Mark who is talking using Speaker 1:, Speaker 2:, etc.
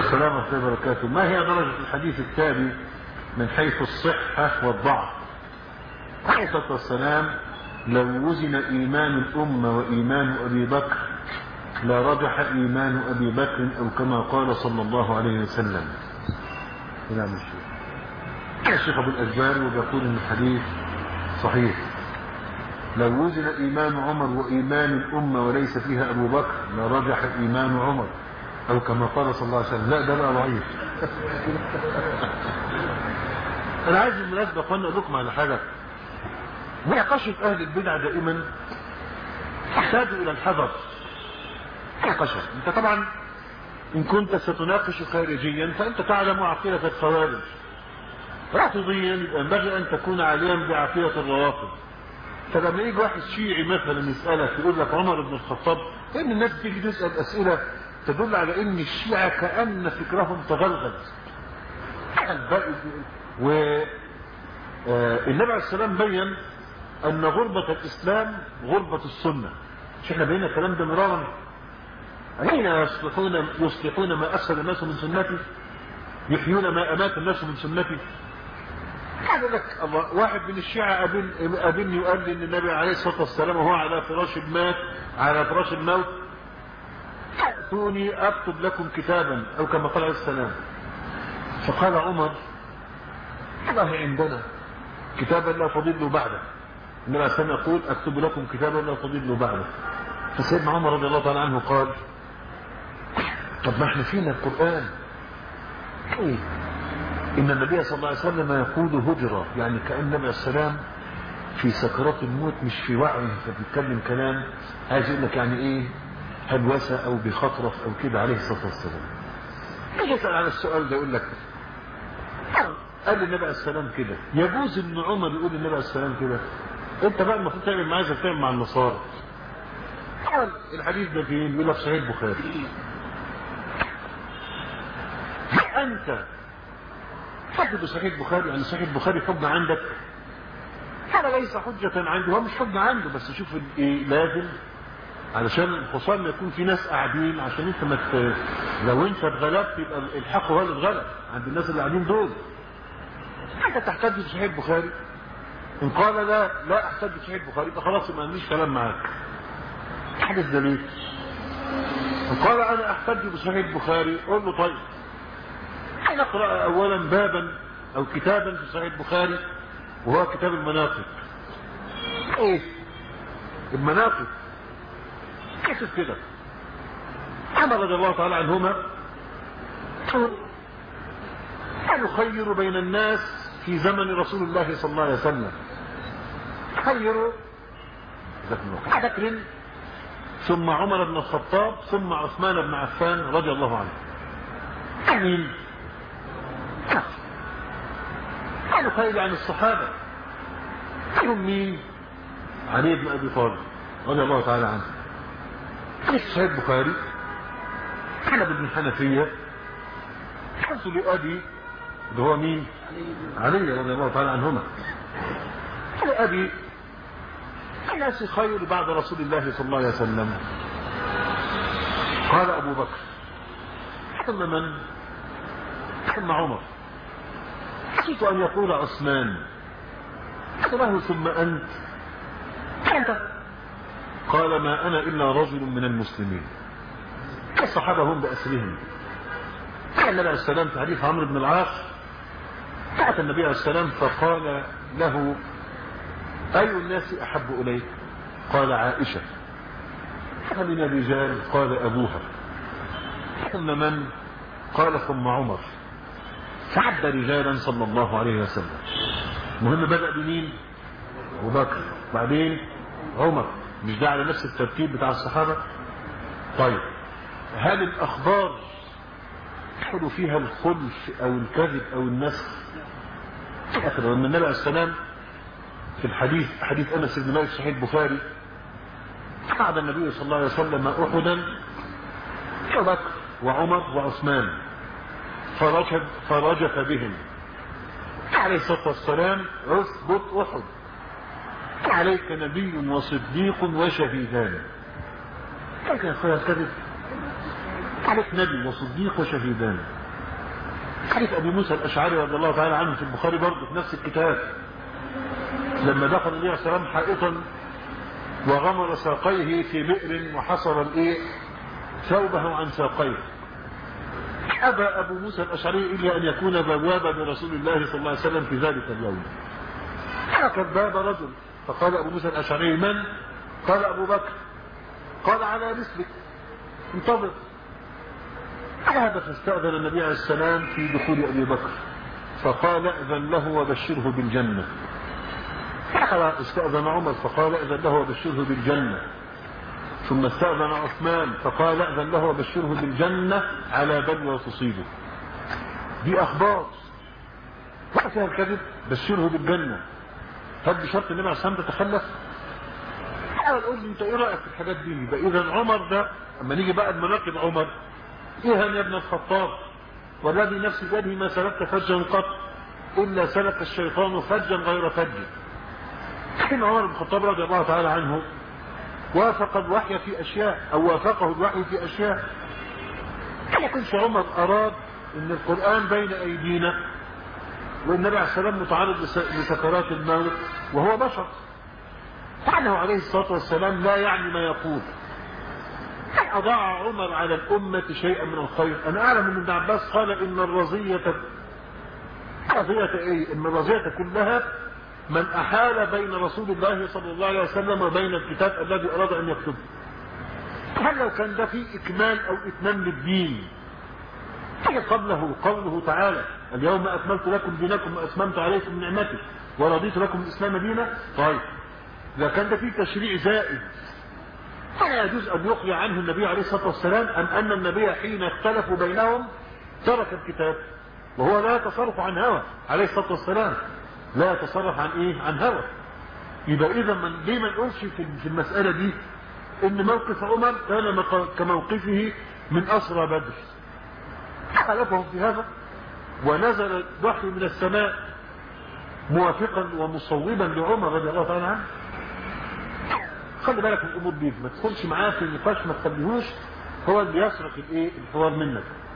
Speaker 1: السلام ورحمة الله وبركاته ما هي درجة الحديث التالي من حيث الصحة والضعف عليه الصلاة والسلام لو وزن إيمان الأمة وإيمان أبي بكر لرجح إيمان أبي بكر أو كما قال صلى الله عليه وسلم نعم الشيخ الشيخ أبو الأجبار ويقول إن الحديث صحيح لو وزن إيمان عمر وإيمان الأمة وليس فيها أبو بكر لرجح إيمان عمر أو كما قال صلى الله عليه وسلم لا ده بقى ضعيف أنا عايز بالمناسبة أخوانا أقول لكم على حاجة مناقشة أهل البدع دائما تحتاج إلى الحذر مناقشة أنت طبعا إن كنت ستناقش خارجيا فأنت تعلم عقيدة الخوارج رافضيا ينبغي أن تكون عاليا بعقيدة الروافض فلما يجي واحد شيعي مثلا يسألك يقول لك عمر بن الخطاب إن الناس تيجي تسأل أسئلة تدل على ان الشيعة كأن فكرهم تغلغل و النبي عليه السلام بين ان غربة الاسلام غربة السنة مش احنا بينا الكلام ده مرارا حين يصلحون يصلحون ما افسد الناس من سنتي يحيون ما امات الناس من سنتي قال لك الله واحد من الشيعة قابلني وقال لي ان النبي عليه الصلاة والسلام وهو على فراش المات على فراش الموت ائتوني اكتب لكم كتابا او كما قال عليه السلام فقال عمر والله عندنا كتابا لا تضل بعده النبي عليه السلام يقول اكتب لكم كتابا لا تضل بعده فسيدنا عمر رضي الله تعالى عنه قال طب ما احنا فينا القران ايه ان النبي صلى الله عليه وسلم يقول هجرة يعني كأن النبي عليه السلام في سكرات الموت مش في وعي فبيتكلم كلام عايز يقول لك يعني ايه هلوسة او بخطرف او كده عليه الصلاة والسلام اجي اسأل عن السؤال ده يقول لك قال النبي عليه السلام كده يجوز ان عمر يقول النبي عليه السلام كده انت بقى المفروض تعمل معاه زي تعمل مع النصارى قال الحديث ده فين يقول لك صحيح البخاري انت حجة صحيح البخاري يعني صحيح البخاري حجة عندك هذا ليس حجة عندي هو مش حجة عنده بس شوف ايه لازم علشان الحصان ما يكون في ناس قاعدين عشان انت ما مت... لو انت اتغلبت يبقى الحق هو اللي اتغلب عند الناس اللي قاعدين دول انت تحتاج بصحيح البخاري ان قال لا لا احتاج بصحيح البخاري يبقى خلاص ما عنديش كلام معاك حدث دليل ان قال انا احتاج بصحيح البخاري قول له طيب نقرا اولا بابا او كتابا في صحيح البخاري وهو كتاب المناقب ايه المناقب كيف كده عمر رضي الله تعالى عنهما كان يخير بين الناس في زمن رسول الله صلى الله عليه وسلم خيروا بكر ثم عمر بن الخطاب ثم عثمان بن عفان رضي الله عنه مين قالوا خير عن الصحابة منهم مين علي بن أبي طالب رضي الله تعالى عنه حديث صحيح البخاري حنب بن حنفية حدث لأبي اللي هو مين علي رضي الله تعالى عنهما قال أبي الناس خير بعد رسول الله صلى الله عليه وسلم قال أبو بكر ثم من ثم عمر خشيت أن يقول عثمان له ثم أنت أنت قال ما أنا إلا رجل من المسلمين الصحابة هم بأسرهم قال النبي عليه السلام في حديث عمرو بن العاص أتى النبي عليه السلام فقال له أي الناس أحب إليك قال عائشة فمن الرجال قال أبوها ثم من قال ثم عمر فعد رجالا صلى الله عليه وسلم المهم بدأ بمين أبو بكر بعدين عمر مش ده على نفس الترتيب بتاع الصحابة طيب هل الأخبار يدخل فيها الخلف أو الكذب أو النسخ أخذ أن النبي عليه السلام في الحديث حديث أنس بن مالك صحيح البخاري قعد النبي صلى الله عليه وسلم أحدا أبو بكر وعمر وعثمان فرجف, فرجف بهم عليه الصلاة والسلام اثبت أحد عليك نبي وصديق وشهيدان كيف يا أخويا الكذب عليك نبي وصديق وشهيدان حديث ابي موسى الاشعري رضي الله تعالى عنه في البخاري برضه في نفس الكتاب لما دخل النبي عليه السلام حائطا وغمر ساقيه في بئر وحصر الايه ثوبه عن ساقيه ابى ابو موسى الاشعري الا ان يكون بوابا لرسول الله صلى الله عليه وسلم في ذلك اليوم حرك الباب رجل فقال ابو موسى الاشعري من قال ابو بكر قال على مثلك انتظر ذهب فاستأذن النبي عليه السلام في دخول أبي بكر فقال ائذن له وبشره بالجنة استأذن عمر فقال ائذن له وبشره بالجنة ثم استأذن عثمان فقال ائذن له وبشره بالجنة على بلوى تصيبه دي أخبار ما فيها الكذب بشره بالجنة هل بشرط النبي عليه السلام تتخلف؟ حاول قول لي انت ايه رايك في الحاجات دي؟ يبقى اذا عمر ده اما نيجي بقى المناقب عمر ايها يا ابن الخطاب والذي نفسي بيده ما سلكت فجا قط الا سلك الشيطان فجا غير فج حين عمر بن الخطاب رضي الله تعالى عنه وافق الوحي في اشياء او وافقه الوحي في اشياء ما يكونش عمر اراد ان القران بين ايدينا والنبي عليه السلام متعرض لسكرات الموت وهو بشر فعنه عليه الصلاه والسلام لا يعني ما يقول أضاع عمر على الأمة شيئا من الخير أنا أعلم أن ابن عباس قال إن الرزية رزية إيه؟ إن الرزية كلها من أحال بين رسول الله صلى الله عليه وسلم وبين الكتاب الذي أراد أن يكتبه هل لو كان ده في إكمال أو إتمام للدين حاجة قبله قوله تعالى اليوم أكملت لكم دينكم وأتممت عليكم نعمتي ورضيت لكم الإسلام دينا طيب إذا كان ده في تشريع زائد فلا يجوز أن يخلي عنه النبي عليه الصلاة والسلام أم أن النبي حين اختلفوا بينهم ترك الكتاب وهو لا يتصرف عن هوى عليه الصلاة والسلام لا يتصرف عن إيه عن هوى يبقى إذا من ليه ما نقولش في المسألة دي إن موقف عمر كان كموقفه من أسرى بدر خالفهم في هذا ونزل وحي من السماء موافقا ومصوبا لعمر رضي الله تعالى عنه خلي بالك من الامور دي ما تدخلش معاه في النقاش ما تخليهوش هو اللي يسرق الايه الحوار منك